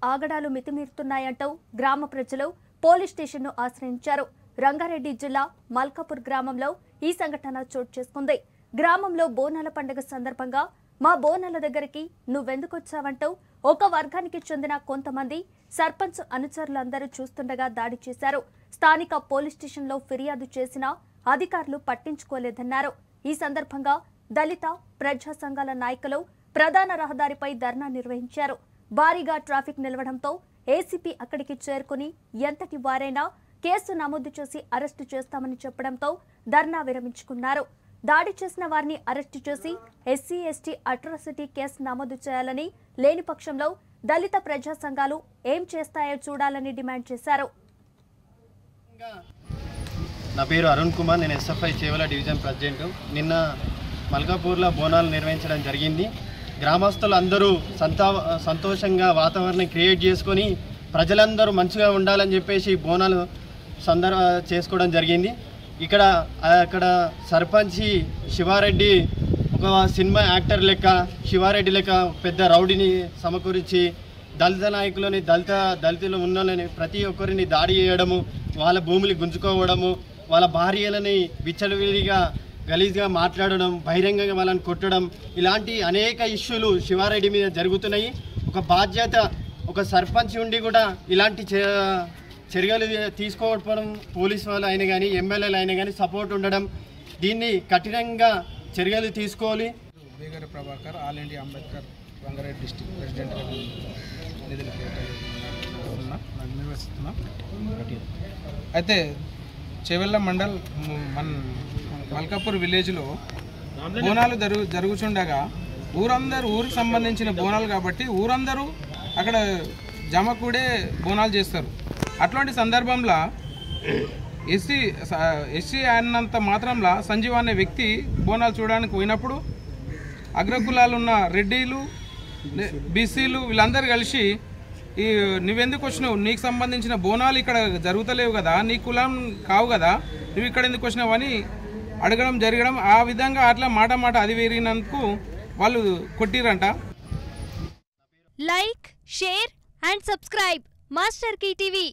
ఆగడాలు మితిమీరుతున్నాయంటూ గ్రామ ప్రజలు పోలీస్ స్టేషన్ను ఆశ్రయించారు రంగారెడ్డి జిల్లా మల్కాపూర్ గ్రామంలో ఈ సంఘటన చోటు చేసుకుంది గ్రామంలో బోనాల పండుగ సందర్భంగా మా బోనాల దగ్గరికి నువ్వెందుకొచ్చావంటూ ఒక వర్గానికి చెందిన కొంతమంది సర్పంచ్ అనుచరులందరూ చూస్తుండగా దాడి చేశారు స్థానిక పోలీస్ స్టేషన్లో ఫిర్యాదు చేసినా అధికారులు పట్టించుకోలేదన్నారు ఈ సందర్భంగా దళిత ప్రజా సంఘాల నాయకులు ప్రధాన రహదారిపై ధర్నా నిర్వహించారు భారీగా ట్రాఫిక్ నిలవడంతో ఏసీపీ అక్కడికి చేరుకుని ఎంతటి వారైనా కేసు నమోదు చేసి అరెస్టు చేస్తామని చెప్పడంతో ధర్నా విరమించుకున్నారు దాడి చేసిన వారిని అరెస్టు చేసి ఎస్సీ ఎస్టీ అట్రాసిటీ కేసు నమోదు చేయాలని లేని పక్షంలో దళిత ప్రజా సంఘాలు ఏం చేస్తాయో చూడాలని డిమాండ్ చేశారు నా పేరు అరుణ్ కుమార్ నేను ఎస్ఎఫ్ఐ చేవల డివిజన్ ప్రెసిడెంట్ నిన్న మల్కాపూర్లో బోనాలు నిర్వహించడం జరిగింది గ్రామస్తులు అందరూ సంతా సంతోషంగా వాతావరణం క్రియేట్ చేసుకొని ప్రజలందరూ మంచిగా ఉండాలని చెప్పేసి బోనాలు సందర్భ చేసుకోవడం జరిగింది ఇక్కడ అక్కడ సర్పంచి శివారెడ్డి ఒక సినిమా యాక్టర్ లెక్క శివారెడ్డి లెక్క పెద్ద రౌడీని సమకూర్చి దళిత నాయకులని దళిత దళితులు ఉన్నలని ప్రతి ఒక్కరిని దాడి చేయడము వాళ్ళ భూములు గుంజుకోవడము వాళ్ళ భార్యలని విచ్చలవిడిగా గలీజ్గా మాట్లాడడం బహిరంగంగా వాళ్ళని కొట్టడం ఇలాంటి అనేక ఇష్యూలు శివారెడ్డి మీద జరుగుతున్నాయి ఒక బాధ్యత ఒక సర్పంచ్ ఉండి కూడా ఇలాంటి చే- చర్యలు తీసుకోకపోవడం పోలీస్ వాళ్ళు అయినా కానీ ఎమ్మెల్యేలు అయినా కానీ సపోర్ట్ ఉండడం దీన్ని కఠినంగా చర్యలు తీసుకోవాలి బేగర Prabhakar all India Ambedkar Rangareddy district president నిధుల ఉన్నా నాకు నిర్వహిస్తున్నా అయితే చెవెళ్ళ మండల్ ము- మన మల్కాపూర్ విలేజ్లో బోనాలు జరుగు జరుగుచుండగా ఊరందరూ ఊరికి సంబంధించిన బోనాలు కాబట్టి ఊరందరూ అక్కడ జమకూడే బోనాలు చేస్తారు అట్లాంటి సందర్భంలో ఎస్సీ ఎస్సీ అన్నంత మాత్రంలో సంజీవ్ అనే వ్యక్తి బోనాలు చూడడానికి పోయినప్పుడు అగ్రకులాలు ఉన్న రెడ్డిలు బీసీలు వీళ్ళందరూ కలిసి ఈ నువ్వెందుకు వచ్చినావు నీకు సంబంధించిన బోనాలు ఇక్కడ జరుగుతలేవు కదా నీ కులం కావు కదా నువ్వు ఇక్కడ ఎందుకు వచ్చినావు అని అడగడం జరగడం ఆ విధంగా అట్లా మాట మాట అది వేరినందుకు వాళ్ళు కొట్టిరంట like share and subscribe master TV